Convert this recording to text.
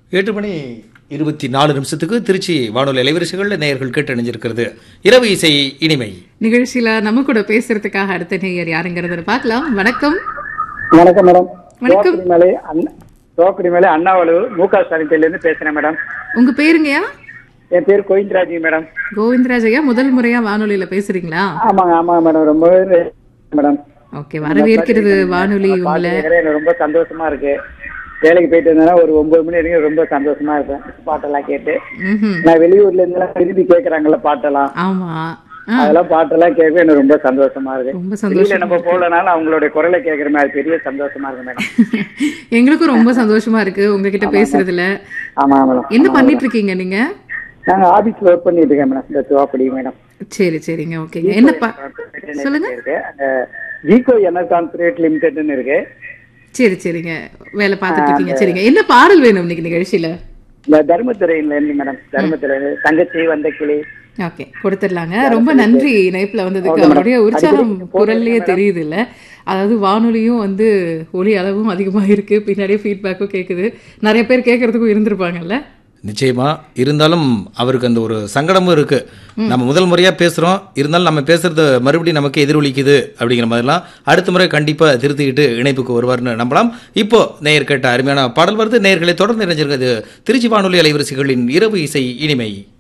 எட்டு மணி இருபத்தி நாலு நிமிஷத்துக்கு திருச்சி வானொலி அலைவரிசைகளில் நேயர்கள் கேட்டு அணிஞ்சிருக்கிறது இரவு இசை இனிமை நிகழ்ச்சியில நம்ம கூட பேசுறதுக்காக அடுத்த நேயர் யாருங்கிறத பார்க்கலாம் வணக்கம் வணக்கம் மேடம் வணக்கம். தோக்குடி மேலே அண்ணா தோக்குடி மேலே அண்ணாவளவு மு க ஸ்டாலின் இருந்து பேசுறேன் மேடம் உங்க பேருங்கய்யா என் பேர் கோவிந்தராஜி மேடம் கோவிந்தராஜ் ஐயா முதல் முறையா வானொலியில பேசுறீங்களா ஆமாங்க ஆமாங்க மேடம் ரொம்பவே நே- மேடம் ஓகே வரவேற்கிறது வானொலி பாட்டு உங்களை கேட்கறேன் எனக்கு ரொம்ப சந்தோஷமா இருக்கு வேலைக்கு போயிட்டு இருந்தேன்னா ஒரு ஒன்பது மணி வரைக்கும் ரொம்ப சந்தோஷமா இருப்பேன் பாட்டெல்லாம் கேட்டு ம்ஹும். நான் வெளியூர்ல இருந்தெல்லாம் விரும்பி கேட்கறாங்கல்ல பாட்டெல்லாம் ஆமா ஆ, அதெல்லாம் பாட்டெல்லாம் கேட்க எனக்கு ரொம்ப சந்தோஷமா இருக்கு ரொம்ப வெளியில சந்தோஷம் நம்ம போகலனாலும் அவங்களுடைய குரலை கேட்கறமே அது பெரிய சந்தோஷமா இருக்கு மேடம் எங்களுக்கும் ரொம்ப சந்தோஷமா இருக்கு உங்ககிட்ட பேசுறதுல ஆமா மேடம் என்ன பண்ணிட்டு இருக்கீங்க நீங்க நாங்க ஆபீஸ்ல ஒர்க் பண்ணிட்டு இருக்கேன் மேடம் இந்த துவாப்படி மேடம் சரி சரிங்க ஓகேங்க என்னப்பா சொல்லுங்க இருக்கு அந்த ஜீகோ என்ஆர் கார்பரேட் லிமிடெட்னு இருக்கு சரி சரிங்க வேலை பார்த்துட்டு இருக்கீங்க சரிங்க என்ன பாடல் வேணும் இன்னைக்கு நிகழ்ச்சியில இந்த தர்மத்துறையில இருந்து மேடம் தர்மத்துறை தங்கச்சி வந்த கிளி ஓகே கொடுத்துடலாங்க ரொம்ப நன்றி இணைப்புல வந்ததுக்கு அவருடைய உற்சாகம் குரல்லையே தெரியுது இல்ல அதாவது வானொலியும் வந்து ஒலி அளவும் அதிகமா இருக்கு பின்னாடியே ஃபீட்பேக்கும் கேக்குது நிறைய பேர் கேட்கறதுக்கும் இருந்திருப்பாங்கல்ல நிச்சயமா இருந்தாலும் அவருக்கு அந்த ஒரு சங்கடமும் இருக்கு நம்ம முதல் முறையா பேசுறோம் இருந்தாலும் நம்ம பேசுறது மறுபடியும் நமக்கு எதிரொலிக்குது அப்படிங்கிற மாதிரிலாம் அடுத்த முறை கண்டிப்பா திருத்திக்கிட்டு இணைப்புக்கு வருவார்னு நம்பலாம் இப்போ நேயர் கேட்ட அருமையான பாடல் வருது நேயர்களை தொடர்ந்து இணைஞ்சிருக்கிறது திருச்சி வானொலி அலைவரிசைகளின் இரவு இசை இனிமை